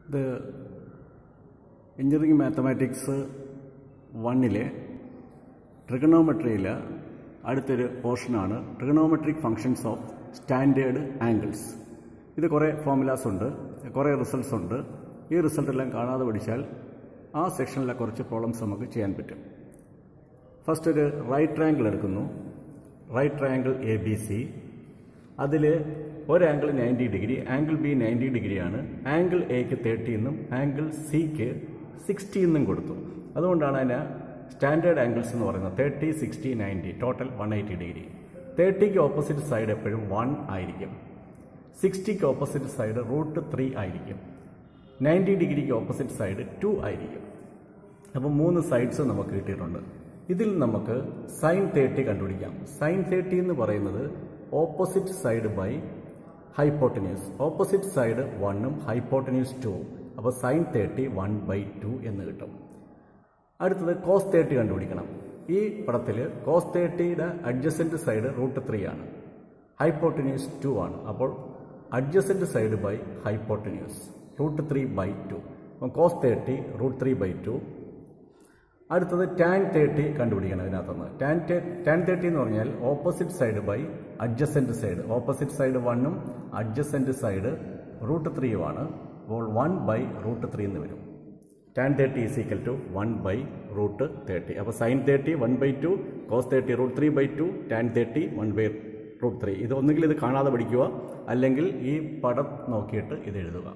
ഇത് engineering mathematics വണ്ണിലെ ട്രിഗണോമെട്രിയിൽ അടുത്തൊരു പോർഷനാണ് trigonometric functions of standard angles ഇത് കുറേ ഫോമുലാസ് ഉണ്ട് കുറേ റിസൾട്ട്സ് ഉണ്ട് ഈ റിസൾട്ട് എല്ലാം കാണാതെ പഠിച്ചാൽ ആ സെക്ഷനിലെ കുറച്ച് പ്രോബ്ലംസ് നമുക്ക് ചെയ്യാൻ പറ്റും ഫസ്റ്റ് ഒരു റൈറ്റ് ട്രയാങ്കിൾ എടുക്കുന്നു right triangle A B C അതിൽ ഒരു angle ninety degree angle B ninety ഡിഗ്രിയാണ് ആംഗിൾ എക്ക് തേർട്ടി എന്നും ആംഗിൾ സിക്ക് സിക്സ്റ്റി എന്നും കൊടുത്തു അതുകൊണ്ടാണ് അതിന് സ്റ്റാൻഡേർഡ് ആംഗിൾസ് എന്ന് പറയുന്നത് thirty sixty ninety total one eighty degree തേർട്ടിക്ക് ഓപ്പോസിറ്റ് സൈഡ് എപ്പോഴും വൺ ആയിരിക്കും സിക്സ്റ്റിക്ക് ഓപ്പോസിറ്റ് സൈഡ് റൂട്ട് ത്രീ ആയിരിക്കും നയൻറ്റി ഡിഗ്രിക്ക് ഓപ്പോസിറ്റ് സൈഡ് ടു ആയിരിക്കും അപ്പോൾ മൂന്ന് സൈഡ്സ് നമുക്ക് കിട്ടിയിട്ടുണ്ട് ഇതിൽ നമുക്ക് സൈൻ തേർട്ടി കണ്ടുപിടിക്കാം സൈൻ തേർട്ടി എന്ന് പറയുന്നത് opposite side by hypotenuse opposite side വണ്ണും ഹൈപ്പോട്ടന്യൂസ് ടു അപ്പോൾ sine thirty one by two എന്ന് കിട്ടും അടുത്തത് കോസ് തേർട്ടി കണ്ടുപിടിക്കണം ഈ പടത്തിൽ കോസ് തേർട്ടിയുടെ അഡ്ജസൻറ്റ് സൈഡ് റൂട്ട് ത്രീ ആണ് ഹൈപ്പോട്ടന്യൂസ് ടു ആണ് അപ്പോൾ adjacent side by hypotenuse root three by two അപ്പം cos thirty root three by two അടുത്തത് ടാൻ തേർട്ടി കണ്ടുപിടിക്കണം ഇതിനകത്തുനിന്ന് ടാൻ ടാൻ തേർട്ടി എന്ന് പറഞ്ഞാൽ opposite side by adjacent side opposite side വണ്ണും അഡ്ജസൻറ്റ് സൈഡ് റൂട്ട് ത്രീയുമാണ് അപ്പോൾ വൺ ബൈ റൂട്ട് ത്രീ എന്ന് വരും tan thirty is equal to one by root thirty അപ്പോൾ sine thirty one by two cos thirty root three by two tan thirty one by root three ഇത് ഒന്നുകിൽ ഇത് കാണാതെ പഠിക്കുക അല്ലെങ്കിൽ ഈ പടം നോക്കിയിട്ട് ഇത് എഴുതുക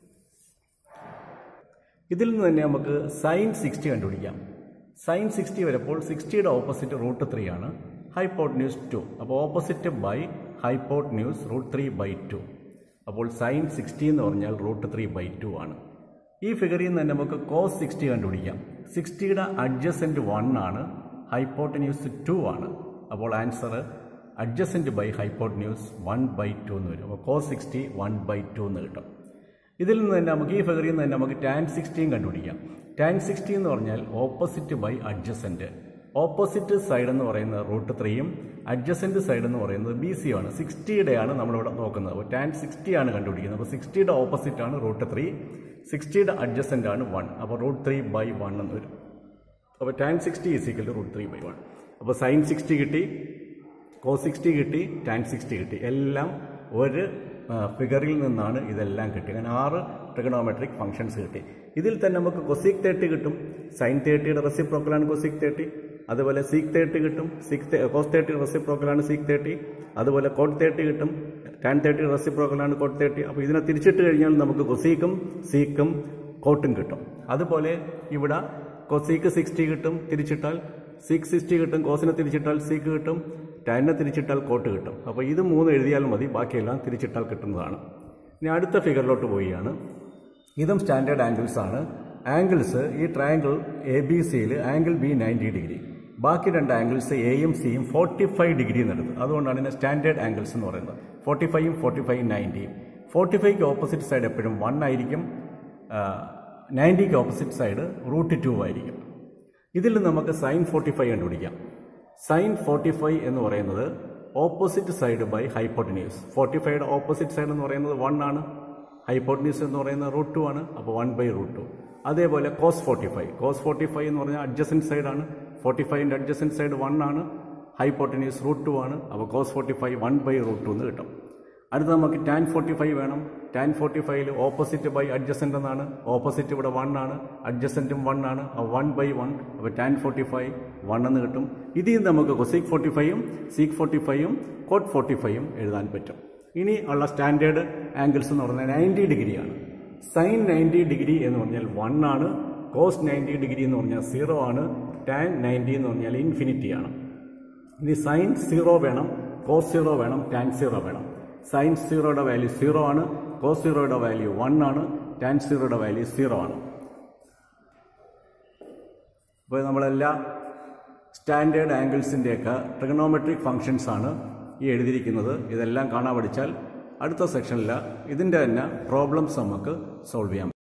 ഇതിൽ നിന്ന് തന്നെ നമുക്ക് സൈൻ സിക്സ്റ്റി കണ്ടുപിടിക്കാം സൈൻ സിക്സ്റ്റി വരുമ്പോൾ സിക്സ്റ്റിയുടെ ഓപ്പോസിറ്റ് റൂട്ട് ത്രീ ആണ് ഹൈപ്പോട്ട് ന്യൂസ് ടു അപ്പോൾ opposite by hypotenuse root three by two അപ്പോൾ സൈൻ സിക്സ്റ്റി എന്ന് പറഞ്ഞാൽ റൂട്ട് ത്രീ ബൈ ടു ആണ് ഈ ഫിഗറിൽ നിന്ന് തന്നെ നമുക്ക് കോസ് സിക്സ്റ്റി കണ്ടുപിടിക്കാം സിക്സ്റ്റിയുടെ അഡ്ജസൻറ്റ് വൺ ആണ് ഹൈപ്പോട്ട് ന്യൂസ് ടു ആണ് അപ്പോൾ answer adjacent by hypotenuse one by two എന്ന് വരും അപ്പോൾ cos sixty one by two എന്ന് കിട്ടും ഇതിൽ നിന്ന് തന്നെ നമുക്ക് ഈ ഫിഗറിൽ നിന്ന് തന്നെ നമുക്ക് ടാൻ സിക്സ്റ്റിയും കണ്ടുപിടിക്കാം ടാൻ സിക്സ്റ്റി എന്ന് പറഞ്ഞാൽ opposite by adjacent opposite side എന്ന് പറയുന്നത് റൂട്ട് ത്രീയും അഡ്ജസൻറ്റ് സൈഡ് എന്ന് പറയുന്നത് ബി സി ആണ് സിക്സ്റ്റിയുടെയാണ് നമ്മളിവിടെ നോക്കുന്നത് അപ്പോൾ ടാൻ സിക്സ്റ്റി ആണ് കണ്ടുപിടിക്കുന്നത് അപ്പോൾ സിക്സ്റ്റിയുടെ ഓപ്പോസിറ്റ് ആണ് റൂട്ട് ത്രീ സിക്സ്റ്റിയുടെ അഡ്ജസൻ്റ് ആണ് വൺ അപ്പോൾ റൂട്ട് ത്രീ ബൈ വൺ എന്ന് വരും അപ്പോൾ tan sixty is equal to root three by one അപ്പോൾ സൈൻ സിക്സ്റ്റി കിട്ടി കോ സിക്സ്റ്റി കിട്ടി ടാൻ സിക്സ്റ്റി കിട്ടി എല്ലാം ഒരു ഫിഗറിൽ നിന്നാണ് ഇതെല്ലാം കിട്ടി അങ്ങനെ ആറ് ട്രിഗണോമെട്രിക് ഫംഗ്ഷൻസ് കിട്ടി ഇതിൽ തന്നെ നമുക്ക് കൊസിക് തേർട്ടി കിട്ടും സൈൻ തേർട്ടിയുടെ റെസിപ്രോക്കലാണ് കൊസിക് തേർട്ടി അതുപോലെ സീക്ക് തേർട്ടി കിട്ടും സീക്ക് കോസ് തേർട്ടി റെസിപ്രോക്കലാണ് സീക്ക് തേർട്ടി അതുപോലെ കോട്ട് തേർട്ടി കിട്ടും ടാൻ തേർട്ടി റെസിപ്രോക്കലാണ് കോട്ട് തേർട്ടി അപ്പോൾ ഇതിനെ തിരിച്ചിട്ട് കഴിഞ്ഞാൽ നമുക്ക് കൊസീക്കും സീക്കും കോട്ടും കിട്ടും അതുപോലെ ഇവിടെ കൊസീക്ക് സിക്സ്റ്റി കിട്ടും തിരിച്ചിട്ടാൽ സീക്ക് സിക്സ്റ്റി കിട്ടും കോസിനെ തിരിച്ചിട്ടാൽ സീക്ക് കിട്ടും ടാനിനെ തിരിച്ചിട്ടാൽ കോട്ട് കിട്ടും അപ്പോൾ ഇത് മൂന്ന് എഴുതിയാൽ മതി ബാക്കിയെല്ലാം തിരിച്ചിട്ടാൽ കിട്ടുന്നതാണ് ഇനി അടുത്ത ഫിഗറിലോട്ട് പോവുകയാണ് ഇതും സ്റ്റാൻഡേർഡ് ആംഗിൾസ് ആണ് ആംഗിൾസ് ഈ ട്രയാങ്കിൾ എ ബി സിയിൽ ആംഗിൾ ബി നയൻറ്റി ഡിഗ്രി ബാക്കി രണ്ട് ആംഗിൾസ് എയും സിയും ഫോർട്ടി ഫൈവ് ഡിഗ്രി എന്നെടുത്ത് അതുകൊണ്ടാണ് ഇതിനെ സ്റ്റാൻഡേർഡ് ആംഗിൾസ് എന്ന് പറയുന്നത് ഫോർട്ടി ഫൈവും ഫോർട്ടി ഫൈവ് നയൻറ്റിയും ഫോർട്ടി ഫൈവ്ക്ക് ഓപ്പോസിറ്റ് സൈഡ് എപ്പോഴും വൺ ആയിരിക്കും നയൻറ്റിക്ക് ഓപ്പോസിറ്റ് സൈഡ് റൂട്ട് ടു ആയിരിക്കും ഇതിൽ നമുക്ക് സൈൻ ഫോർട്ടി ഫൈവ് കണ്ടുപിടിക്കാം സൈൻ ഫോർട്ടി ഫൈവ് എന്ന് പറയുന്നത് opposite side by hypotenuse forty ഫൈവയുടെ ഓപ്പോസിറ്റ് സൈഡ് എന്ന് പറയുന്നത് വൺ ആണ് ഹൈപ്പോട്ടന്യൂസ് എന്ന് പറയുന്നത് റൂട്ട് ടു ആണ് അപ്പോൾ വൺ ബൈ റൂട്ട് ടു അതേപോലെ cos forty five cos forty five എന്ന് പറഞ്ഞാൽ അഡ്ജസൻറ്റ് സൈഡാണ് ഫോർട്ടി ഫൈവിൻ്റെ അഡ്ജസൻറ്റ് സൈഡ് വൺ ആണ് ഹൈപ്പോട്ടന്യൂസ് റൂട്ട് ടു ആണ് അപ്പോൾ cos forty five one by root two എന്ന് കിട്ടും അടുത്ത നമുക്ക് ടാൻ ഫോർട്ടി ഫൈവ് വേണം ടാൻ ഫോർട്ടി ഫൈവിൽ ഓപ്പോസിറ്റ് ബൈ അഡ്ജസൻ്റ് എന്നാണ് ഓപ്പോസിറ്റ് ഇവിടെ വൺ ആണ് അഡ്ജസൻറ്റും വൺ ആണ് വൺ ബൈ വൺ അപ്പോൾ ടാൻ ഫോർട്ടി ഫൈവ് വൺ എന്ന് കിട്ടും ഇതിൽ നിന്ന് നമുക്ക് കൊസീക് ഫോർട്ടി ഫൈവും സീക്ക് ഫോർട്ടി ഫൈവും കോട്ട് ഫോർട്ടി ഫൈവും എഴുതാൻ പറ്റും ഇനി ഉള്ള സ്റ്റാൻഡേർഡ് ആംഗിൾസ് എന്ന് പറഞ്ഞാൽ നയൻറ്റി ഡിഗ്രിയാണ് സൈൻ നയൻറ്റി ഡിഗ്രി എന്ന് പറഞ്ഞാൽ വൺ ആണ് കോസ് നയൻറ്റി ഡിഗ്രി എന്ന് പറഞ്ഞാൽ സീറോ ആണ് ടാൻ നയൻറ്റി എന്ന് പറഞ്ഞാൽ ഇൻഫിനിറ്റി ആണ് ഇനി സൈൻ സീറോ വേണം കോസ് സീറോ വേണം ടാൻ സീറോ വേണം സൈൻ സീറോയുടെ വാല്യൂ സീറോ ആണ് കോസ് സീറോയുടെ വാല്യൂ വൺ ആണ് ടാൻ സീറോയുടെ വാല്യൂ സീറോ ആണ് അപ്പോൾ നമ്മളെല്ലാ സ്റ്റാൻഡേർഡ് ആംഗിൾസിൻ്റെയൊക്കെ ട്രിഗണോമെട്രിക് ഫങ്ഷൻസ് ആണ് ഈ എഴുതിയിരിക്കുന്നത് ഇതെല്ലാം കാണാൻ പഠിച്ചാൽ അടുത്ത സെക്ഷനിൽ ഇതിൻ്റെ തന്നെ പ്രോബ്ലംസ് നമുക്ക് സോൾവ് ചെയ്യാം